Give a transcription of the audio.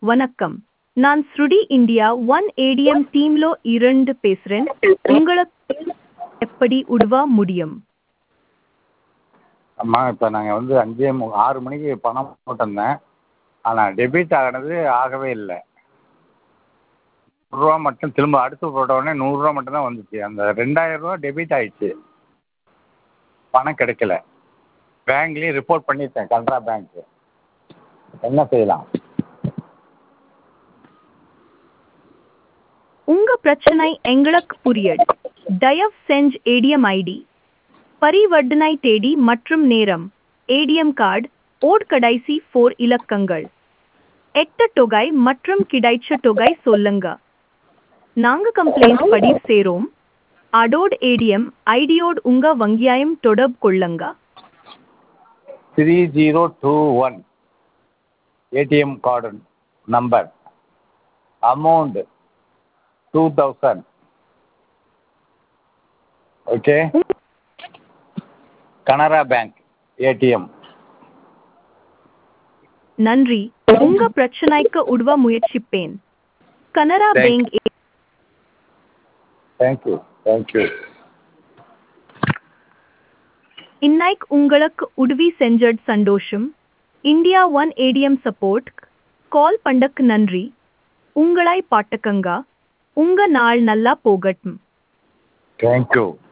வணக்கம் நான் ஸ்ருடி இந்தியா ஒன் ஏடிஎம் டீம்லோ இருந்து பேசுறேன் உங்களுக்கு எப்படி உதவ முடியும் அம்மா இப்போ நாங்கள் வந்து அஞ்சே மு ஆறு மணிக்கு பணம் போட்டிருந்தேன் ஆனால் டெபிட் ஆனது ஆகவே இல்லை நூறுரூவா மட்டும் திரும்ப அடுத்து போட்ட உடனே நூறுரூவா மட்டும் தான் வந்துச்சு அந்த ரெண்டாயிரரூவா டெபிட் ஆயிடுச்சு பணம் கிடைக்கல பேங்க்லேயும் ரிப்போர்ட் பண்ணிட்டேன் கனரா பேங்க்கு என்ன செய்யலாம் உங்க பிரச்சனை எங்களுக்கு புரியுது தயவு செஞ்சு ஏடிஎம் ஐடி பரிவர்த்தனை தேதி மற்றும் நேரம் ஏடிஎம் கார்டு ஓட் கடைசி ஃபோர் இலக்கங்கள் எட்டு தொகை மற்றும் கிடைச்ச தொகை சொல்லுங்க நாங்க கம்ப்ளைண்ட் படி சேரோம் அடோட் ஏடிஎம் ஐடியோடு உங்க வங்கியாயம் தொடர்பு கொள்ளுங்க three zero two one ATM card number amount two thousand okay Canara bank ATM நன்றி உங்க பிரச்சனைக்கு உதவ முயற்சிப்பேன் Canara Thank- bank thank you thank you இன்னைக்கு உங்களுக்கு உதவி செஞ்சது சந்தோஷம் India one ATM support call பண்ணக்கு நன்றி உங்களை பாட்டுக்கங்க உங்க நாள் நல்லா போகட்டும் தேங்க்யூ